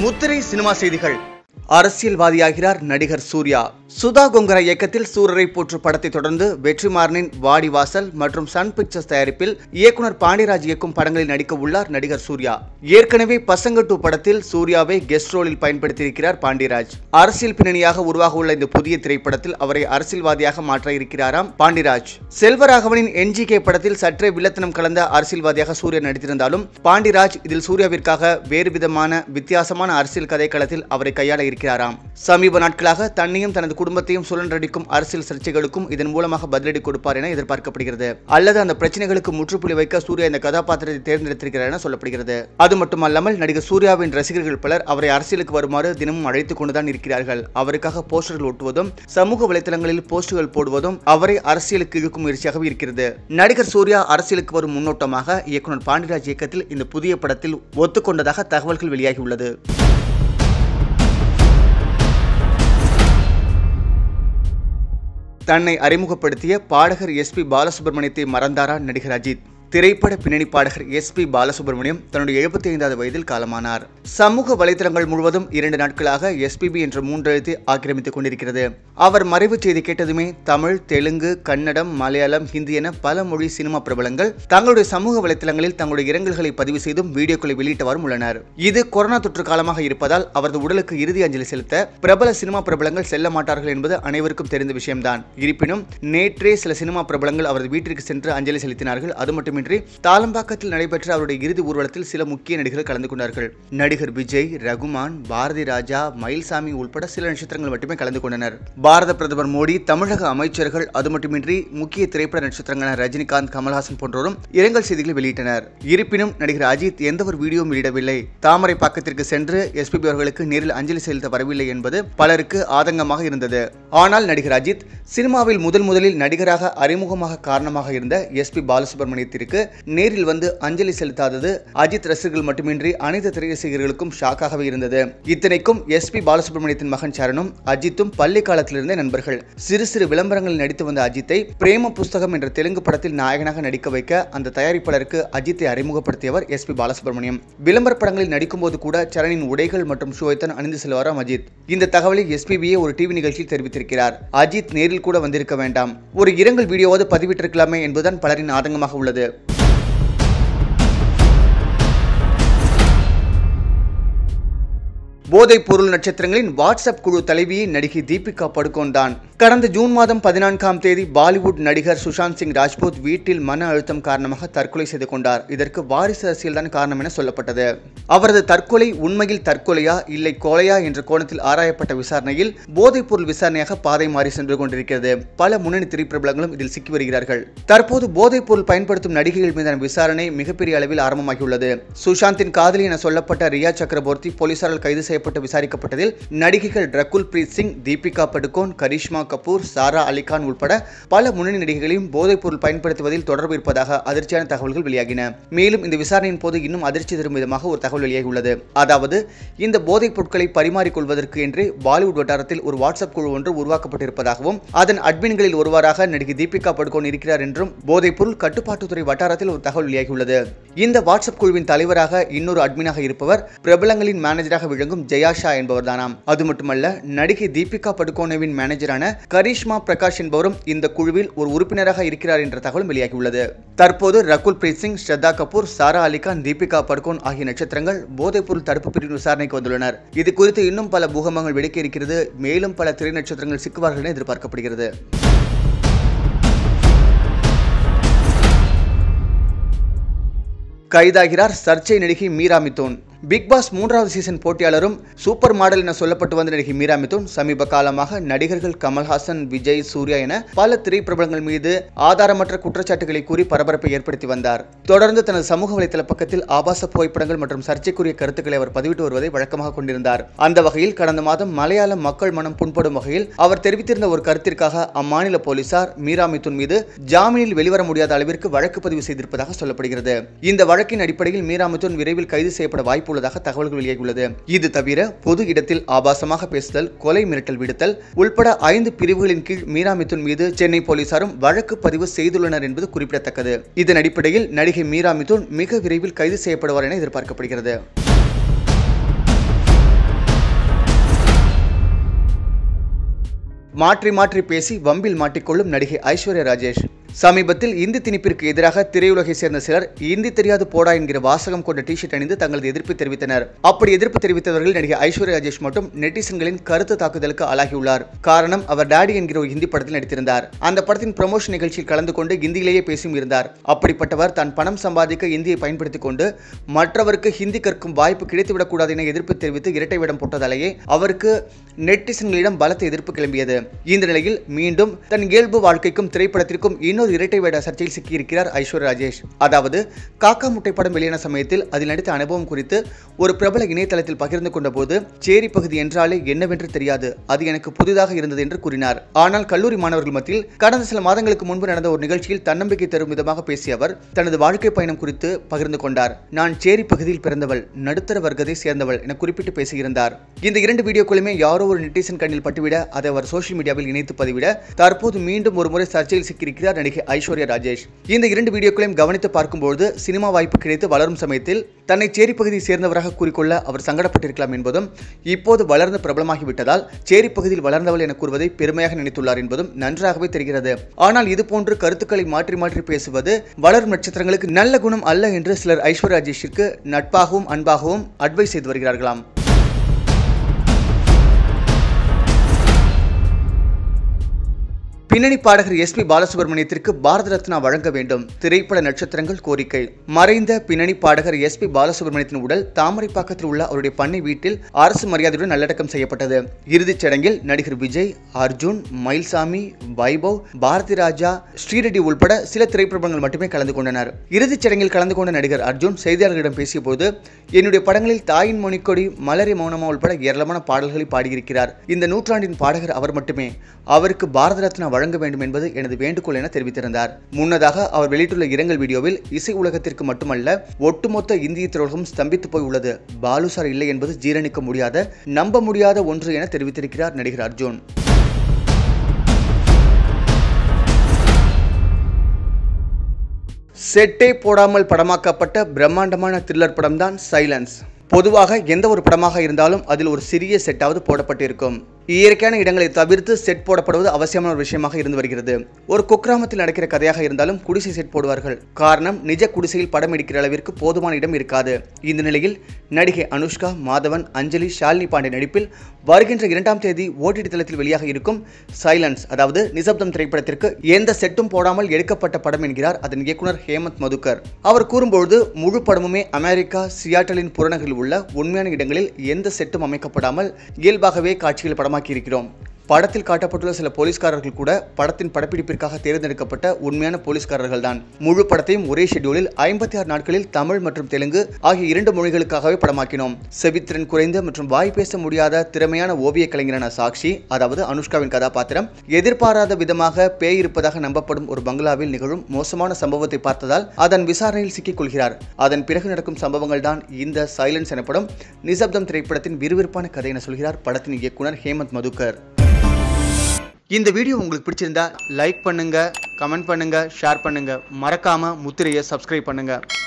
முத்திரை சினிமா செய்திகள் அரசியல்வாதியாகிறார் நடிகர் சூர்யா சுதா கொங்கரா இயக்கத்தில் சூரரை போற்று படத்தை தொடர்ந்து வெற்றிமாறனின் வாடிவாசல் மற்றும் சன் பிக்சர்ஸ் தயாரிப்பில் இயக்குனர் பாண்டியராஜ் இயக்கும் படங்களில் நடிக்க உள்ளார் நடிகர் சூர்யா ஏற்கனவே பசங்க டூ படத்தில் சூர்யாவை கெஸ்ட் ரோலில் பயன்படுத்தியிருக்கிறார் பாண்டியராஜ் அரசியல் பின்னணியாக உருவாக உள்ள இந்த புதிய திரைப்படத்தில் அவரை அரசியல்வாதியாக மாற்ற இருக்கிறாராம் பாண்டியராஜ் செல்வராகவனின் என்ஜிகே படத்தில் சற்றே வில்லத்தனம் கலந்த அரசியல்வாதியாக சூர்யா நடித்திருந்தாலும் பாண்டியராஜ் இதில் சூர்யாவிற்காக வேறு விதமான வித்தியாசமான அரசியல் கதைக்களத்தில் அவரை கையாள இருக்கிறாராம் சமீப நாட்களாக தன்னையும் தனது குடும்பத்தையும் சுழன்றடிக்கும் அரசியல் சர்ச்சைகளுக்கும் இதன் மூலமாக பதிலடி கொடுப்பார் என எதிர்பார்க்கப்படுகிறது அல்லது அந்த பிரச்சனைகளுக்கு முற்றுப்புள்ளி வைக்க சூர்யா இந்த கதாபாத்திரத்தை தேர்ந்தெடுத்திருக்கிறார் என சொல்லப்படுகிறது அது மட்டுமல்லாமல் நடிகர் சூர்யாவின் ரசிகர்கள் பலர் அவரை அரசியலுக்கு வருமாறு தினமும் அழைத்துக் கொண்டுதான் இருக்கிறார்கள் அவருக்காக போஸ்டர்கள் ஒட்டுவதும் சமூக வலைதளங்களில் போஸ்டுகள் போடுவதும் அவரை அரசியலுக்கு இழுக்கும் முயற்சியாகவே இருக்கிறது நடிகர் சூர்யா அரசியலுக்கு வரும் முன்னோட்டமாக இயக்குனர் பாண்டியராஜ் இயக்கத்தில் இந்த புதிய படத்தில் ஒத்துக்கொண்டதாக தகவல்கள் வெளியாகியுள்ளது தன்னை அறிமுகப்படுத்திய பாடகர் எஸ்பி பாலசுப்ரமணியத்தை மறந்தாரா நடிகர் அஜித் திரைப்பட பின்னணி பாடகர் எஸ் பி பாலசுப்ரமணியம் தன்னுடைய எழுபத்தி ஐந்தாவது வயதில் காலமானார் சமூக வலைதளங்கள் முழுவதும் இரண்டு நாட்களாக எஸ்பிபி என்ற மூன்றெழுத்து ஆக்கிரமித்துக் கொண்டிருக்கிறது அவர் மறைவு செய்தி கேட்டதுமே தமிழ் தெலுங்கு கன்னடம் மலையாளம் ஹிந்தி என பல மொழி சினிமா பிரபலங்கள் தங்களுடைய சமூக வலைதளங்களில் தங்களுடைய இரங்கல்களை பதிவு செய்தும் வீடியோக்களை வெளியிட்டவாறும் உள்ளனர் இது கொரோனா தொற்று காலமாக இருப்பதால் அவரது உடலுக்கு இறுதி அஞ்சலி செலுத்த பிரபல சினிமா பிரபலங்கள் செல்ல மாட்டார்கள் என்பது அனைவருக்கும் தெரிந்த விஷயம்தான் இருப்பினும் நேற்றே சில சினிமா பிரபலங்கள் அவரது வீட்டிற்கு சென்று அஞ்சலி செலுத்தினார்கள் அது மட்டுமின்றி தாளம்பாக்கத்தில் நடைபெற்ற அவருடைய இறுதி ஊர்வலத்தில் சில முக்கிய நடிகர்கள் கலந்து கொண்டார்கள் நடிகர் விஜய் ரகுமான் பாரதி ராஜா மயில்சாமி உள்பட சில நட்சத்திரங்கள் மட்டுமே கலந்து கொண்டனர் பாரத பிரதமர் மோடி தமிழக அமைச்சர்கள் அது மட்டுமின்றி முக்கிய திரைப்பட நட்சத்திரங்களான ரஜினிகாந்த் கமல்ஹாசன் போன்றோரும் இரங்கல் செய்திகளை வெளியிட்டனர் இருப்பினும் நடிகர் அஜித் எந்த ஒரு வீடியோவும் வெளியிடவில்லை தாமரை பக்கத்திற்கு சென்று எஸ்பிபி அவர்களுக்கு நேரில் அஞ்சலி செலுத்த வரவில்லை என்பது பலருக்கு ஆதங்கமாக இருந்தது ஆனால் நடிகர் அஜித் சினிமாவில் முதல் முதலில் நடிகராக அறிமுகமாக காரணமாக இருந்த எஸ்பி பாலசுப்ரமணியத்திற்கு நேரில் வந்து அஞ்சலி செலுத்தாதது அஜித் ரசிகர்கள் மட்டுமின்றி அனைத்து திரை ரசிகர்களுக்கும் ஷாக்காகவே இருந்தது இத்தனைக்கும் எஸ்பி பாலசுப்ரமணியத்தின் மகன் சரணும் அஜித்தும் பள்ளி காலத்திலிருந்தே நண்பர்கள் சிறு சிறு விளம்பரங்களில் நடித்து வந்த அஜித்தை பிரேம புஸ்தகம் என்ற தெலுங்கு படத்தில் நாயகனாக நடிக்க வைக்க அந்த தயாரிப்பாளருக்கு அஜித்தை அறிமுகப்படுத்தியவர் எஸ்பி பாலசுப்ரமணியம் விளம்பர படங்களில் நடிக்கும்போது கூட சரணின் உடைகள் மற்றும் ஷோவைத்தான் அணிந்து செல்வாராம் அஜித் இந்த தகவலை எஸ்பிபியே ஒரு டிவி நிகழ்ச்சியில் தெரிவித்திருக்கிறார் அஜித் நேரில் கூட வந்திருக்க வேண்டாம் ஒரு இரங்கல் வீடியோவாவது பதிவிட்டிருக்கலாமே என்பதுதான் பலரின் ஆதங்கமாக உள்ளது போதைப் பொருள் நட்சத்திரங்களின் வாட்ஸ்அப் குழு தலைவியை நடிகை தீபிகா படுகோன் தான் கடந்த ஜூன் மாதம் பதினான்காம் தேதி பாலிவுட் நடிகர் சுஷாந்த் சிங் ராஜ்பூத் வீட்டில் மன அழுத்தம் காரணமாக தற்கொலை செய்து கொண்டார் இதற்கு வாரிசு அரசியல் தான் காரணம் என சொல்லப்பட்டது அவரது தற்கொலை உண்மையில் தற்கொலையா இல்லை கொலையா என்ற கோணத்தில் ஆராயப்பட்ட விசாரணையில் போதைப் பொருள் விசாரணையாக பாதை மாறி சென்று கொண்டிருக்கிறது பல முன்னணி திரைப்பிரபலங்களும் இதில் சிக்கி வருகிறார்கள் தற்போது போதைப் பொருள் பயன்படுத்தும் நடிகைகள் மீதான விசாரணை மிகப்பெரிய அளவில் ஆரம்பமாகியுள்ளது சுஷாந்தின் காதலி என சொல்லப்பட்ட ரியா சக்கரவர்த்தி போலீசாரால் கைது செய்யப்பட்டு விசாரிக்கப்பட்டதில் நடிகைகள் ரகுல் பிரீத் சிங் தீபிகா படுகோன் கரிஷ்மா கபூர் சாரா அலிகான் உட்பட பல முன்னணி நடிகைகளையும் போதைப் பொருள் பயன்படுத்துவதில் தொடர்பு இருப்பதாக அதிர்ச்சியான தகவல்கள் வெளியாகின மேலும் இந்த விசாரணையின் போது இன்னும் அதிர்ச்சி தரும் விதமாக ஒரு தகவல் வெளியாகியுள்ளது அதாவது இந்த போதைப் பொருட்களை பரிமாறிக்கொள்வதற்கு என்று பாலிவுட் வட்டாரத்தில் ஒரு வாட்ஸ்அப் குழு ஒன்று உருவாக்கப்பட்டிருப்பதாகவும் அதன் அட்மின்களில் ஒருவராக நடிகை தீபிகா படுகோன் இருக்கிறார் என்றும் போதைப் பொருள் கட்டுப்பாட்டுத்துறை வட்டாரத்தில் ஒரு தகவல் வெளியாகியுள்ளது இந்த வாட்ஸ்அப் குழுவின் தலைவராக இன்னொரு அட்மினாக இருப்பவர் பிரபலங்களின் மேனேஜராக விளங்கும் ஜெயாஷா என்பவர் தானாம் அது மட்டுமல்ல நடிகை தீபிகா படுகோனேவின் மேனேஜரான கரிஷ்மா பிரகாஷ் என்பவரும் இந்த குழுவில் ஒரு உறுப்பினராக இருக்கிறார் என்ற தகவல் வெளியாகியுள்ளது தற்போது ரகுல் பிரீத் சிங் ஸ்ரத்தா கபூர் சாரா அலிகான் தீபிகா படுகோன் ஆகிய நட்சத்திரங்கள் போதைப்பொருள் தடுப்பு பிரிவு விசாரணைக்கு வந்துள்ளனர் இது குறித்து இன்னும் பல பூகம்பங்கள் வெடிக்க இருக்கிறது மேலும் பல திரை நட்சத்திரங்கள் சிக்குவார்கள் என எதிர்பார்க்கப்படுகிறது கைதாகிறார் சர்ச்சை நடிகை மீரா மித்தோன் பிக் பாஸ் மூன்றாவது சீசன் போட்டியாளரும் சூப்பர் மாடல் என சொல்லப்பட்டு வந்த நடிகை மீரா மிதுன் சமீப காலமாக நடிகர்கள் கமல்ஹாசன் விஜய் சூர்யா என பல திரைப்பிரபலங்கள் மீது ஆதாரமற்ற குற்றச்சாட்டுகளை கூறி பரபரப்பை ஏற்படுத்தி வந்தார் தொடர்ந்து தனது சமூக வலைதள பக்கத்தில் ஆபாச புகைப்படங்கள் மற்றும் சர்ச்சைக்குரிய கருத்துக்களை அவர் பதிவிட்டு வருவதை வழக்கமாக கொண்டிருந்தார் அந்த வகையில் கடந்த மாதம் மலையாள மக்கள் மனம் புண்படும் வகையில் அவர் தெரிவித்திருந்த ஒரு கருத்திற்காக அம்மாநில போலீசார் மீரா மிதுன் மீது ஜாமீனில் வெளிவர முடியாத அளவிற்கு வழக்கு பதிவு செய்திருப்பதாக சொல்லப்படுகிறது இந்த வழக்கின் அடிப்படையில் மீரா மிதுன் விரைவில் கைது செய்யப்பட வாய்ப்பு உள்ளதாக தகவல்கள் வெளியாகியுள்ளது இது தவிர பொது இடத்தில் ஆபாசமாக பேசுதல் கொலை மிரட்டல் விடுத்தல் உள்பட ஐந்து பிரிவுகளின் கீழ் மீரா மிதுன் மீது சென்னை போலீசாரும் வழக்கு பதிவு செய்துள்ளனர் என்பது குறிப்பிடத்தக்கது இதன் அடிப்படையில் நடிகை மீரா மிதுன் மிக விரைவில் கைது செய்யப்படுவார் என எதிர்பார்க்கப்படுகிறது மாற்றி மாற்றி பேசி வம்பில் மாட்டிக்கொள்ளும் நடிகை ஐஸ்வர்யா ராஜேஷ் சமீபத்தில் இந்தி திணிப்பிற்கு எதிராக திரையுலகை சேர்ந்த சிலர் இந்தி தெரியாது போடா என்கிற வாசகம் கொண்ட டிஷர்ட் அணிந்து தங்களது எதிர்ப்பு தெரிவித்தனர் அப்படி எதிர்ப்பு தெரிவித்தவர்கள் நடிகை ஐஸ்வர்யா ராஜேஷ் மட்டும் நெட்டிசன்களின் கருத்து தாக்குதலுக்கு ஆளாகியுள்ளார் காரணம் அவர் டாடி என்கிற ஒரு ஹிந்தி படத்தில் நடித்திருந்தார் அந்த படத்தின் ப்ரமோஷன் நிகழ்ச்சியில் கலந்து கொண்டு இந்தியிலேயே பேசியும் இருந்தார் அப்படிப்பட்டவர் தான் பணம் சம்பாதிக்க இந்தியை பயன்படுத்திக் கொண்டு மற்றவருக்கு ஹிந்தி கற்கும் வாய்ப்பு கிடைத்துவிடக்கூடாது என எதிர்ப்பு தெரிவித்து இரட்டை விடம் போட்டதாலேயே அவருக்கு நெட்டிசன்களிடம் பலத்த எதிர்ப்பு கிளம்பியது இந்த நிலையில் மீண்டும் தன் இயல்பு வாழ்க்கைக்கும் திரைப்படத்திற்கும் இன்னொரு இரட்டை வேட சர்ச்சையில் சிக்கியிருக்கிறார் ஐஸ்வர்யா ராஜேஷ் அதாவது காக்கா முட்டை படம் வெளியான சமயத்தில் அதில் நடித்த அனுபவம் குறித்து ஒரு பிரபல இணையதளத்தில் பகிர்ந்து கொண்ட போது சேரி பகுதி என்றாலே என்னவென்று தெரியாது அது எனக்கு புதிதாக இருந்தது என்று கூறினார் ஆனால் கல்லூரி மாணவர்கள் மத்தியில் கடந்த சில மாதங்களுக்கு முன்பு நடந்த ஒரு நிகழ்ச்சியில் தன்னம்பிக்கை தரும் விதமாக பேசிய அவர் தனது வாழ்க்கை பயணம் குறித்து பகிர்ந்து கொண்டார் நான் சேரி பகுதியில் பிறந்தவள் நடுத்தர வர்க்கத்தை சேர்ந்தவள் என குறிப்பிட்டு பேசியிருந்தார் இந்த இரண்டு வீடியோக்களுமே யாரோ ஒரு நெட்டிசன் கண்ணில் பட்டுவிட அதை அவர் சோஷியல் மீடியாவில் இணைத்து பதிவிட தற்போது மீண்டும் ஒரு முறை சர்ச்சையில் சிக்கியிருக்கிறார் நடிகை ஐஸ்வர்யா ராஜேஷ் இந்த இரண்டு வீடியோக்களையும் கவனித்து பார்க்கும்போது சினிமா வாய்ப்பு கிடைத்து வளரும் சமயத்தில் தன்னை சேரி பகுதியை சேர்ந்தவராக கூறிக்கொள்ள அவர் சங்கடப்பட்டிருக்கலாம் என்பதும் இப்போது வளர்ந்து பிரபலமாகிவிட்டதால் சேரி பகுதியில் வளர்ந்தவள் என கூறுவதை பெருமையாக நினைத்துள்ளார் என்பதும் நன்றாகவே தெரிகிறது ஆனால் இதுபோன்று கருத்துக்களை மாற்றி மாற்றி பேசுவது வளரும் நட்சத்திரங்களுக்கு நல்ல குணம் அல்ல என்று சிலர் ஐஸ்வர்யா ராஜேஷிற்கு நட்பாகவும் அன்பாகவும் அட்வைஸ் செய்து வருகிறார்களாம் பின்னணி பாடகர் எஸ் பி பாலசுப்ரமணியத்திற்கு பாரத ரத்னா வழங்க வேண்டும் திரைப்பட நட்சத்திரங்கள் கோரிக்கை மறைந்த பின்னணி பாடகர் எஸ் பி பாலசுப்ரமணியத்தின் உடல் தாமரைப்பாக்கத்தில் உள்ள அவருடைய பண்ணை வீட்டில் அரசு மரியாதையுடன் நல்லடக்கம் செய்யப்பட்டது இறுதிச் சடங்கில் நடிகர் விஜய் அர்ஜுன் மயில்சாமி வைபவ் பாரதி ராஜா ஸ்ரீரெட்டி உள்பட சில திரைப்படங்கள் மட்டுமே கலந்து கொண்டனர் இறுதிச் சடங்கில் கலந்து கொண்ட நடிகர் அர்ஜுன் செய்தியாளர்களிடம் பேசியபோது என்னுடைய படங்களில் தாயின் மொழிக்கொடி மலரி மௌனமா உள்பட ஏராளமான பாடல்களை பாடியிருக்கிறார் இந்த நூற்றாண்டின் பாடகர் அவர் மட்டுமே அவருக்கு பாரத ரத்னா வழங்க வேண்டும் என்பது எனது வேண்டுகோள் என தெரிவித்திருந்தார் முன்னதாக அவர் வெளியிட்டுள்ள இரங்கல் வீடியோவில் இசை உலகத்திற்கு மட்டுமல்ல ஒட்டுமொத்த இந்திய திரையுலகம் ஸ்தம்பித்து போய் உள்ளது பாலுசார் இல்லை என்பது ஜீரணிக்க முடியாத நம்ப முடியாத ஒன்று என தெரிவித்திருக்கிறார் நடிகர் அர்ஜுன் செட்டே போடாமல் படமாக்கப்பட்ட பிரம்மாண்டமான த்ரில்லர் படம்தான் சைலன்ஸ் பொதுவாக எந்த ஒரு படமாக இருந்தாலும் அதில் ஒரு சிறிய செட்டாவது போடப்பட்டிருக்கும் இயற்கையான இடங்களை தவிர்த்து செட் போடப்படுவது அவசியமான ஒரு விஷயமாக இருந்து வருகிறது ஒரு குக்கிராமத்தில் நடக்கிற கதையாக இருந்தாலும் குடிசை செட் போடுவார்கள் காரணம் நிஜ குடிசையில் படம் எடுக்கிற அளவிற்கு போதுமான இடம் இருக்காது இந்த நிலையில் நடிகை அனுஷ்கா மாதவன் அஞ்சலி ஷாலினி பாண்டே நடிப்பில் வருகின்ற இரண்டாம் தேதி ஓடிடி தளத்தில் வெளியாக இருக்கும் சைலன்ஸ் அதாவது நிசப்தம் திரைப்படத்திற்கு எந்த செட்டும் போடாமல் எடுக்கப்பட்ட படம் என்கிறார் அதன் இயக்குனர் ஹேமந்த் மதுக்கர் அவர் கூறும்பொழுது முழு படமுமே அமெரிக்கா சியாட்டலின் புறநகரில் உள்ள உண்மையான இடங்களில் எந்த செட்டும் அமைக்கப்படாமல் இயல்பாகவே காட்சிகள் படமாக்கி இருக்கிறோம் படத்தில் காட்டப்பட்டுள்ள சில போலீஸ்காரர்கள் கூட படத்தின் படப்பிடிப்பிற்காக தேர்ந்தெடுக்கப்பட்ட உண்மையான போலீஸ்காரர்கள் தான் முழு படத்தையும் ஒரே ஷெட்யூலில் ஐம்பத்தி ஆறு நாட்களில் தமிழ் மற்றும் தெலுங்கு ஆகிய இரண்டு மொழிகளுக்காகவே படமாக்கினோம் செவித்திறன் குறைந்த மற்றும் வாய் பேச முடியாத திறமையான ஓவிய கலைஞரான சாக்ஷி அதாவது அனுஷ்காவின் கதாபாத்திரம் எதிர்பாராத விதமாக பேய் இருப்பதாக நம்பப்படும் ஒரு பங்களாவில் நிகழும் மோசமான சம்பவத்தை பார்த்ததால் அதன் விசாரணையில் சிக்கிக் கொள்கிறார் அதன் பிறகு நடக்கும் சம்பவங்கள் தான் இந்த சைலன்ஸ் எனப்படும் நிசப்தம் திரைப்படத்தின் விறுவிறுப்பான கதை என சொல்கிறார் படத்தின் இயக்குனர் ஹேமந்த் மதுக்கர் இந்த வீடியோ உங்களுக்கு பிடிச்சிருந்தா லைக் பண்ணுங்க கமெண்ட் பண்ணுங்க ஷேர் பண்ணுங்க மறக்காம முத்திரையை சப்ஸ்கிரைப் பண்ணுங்க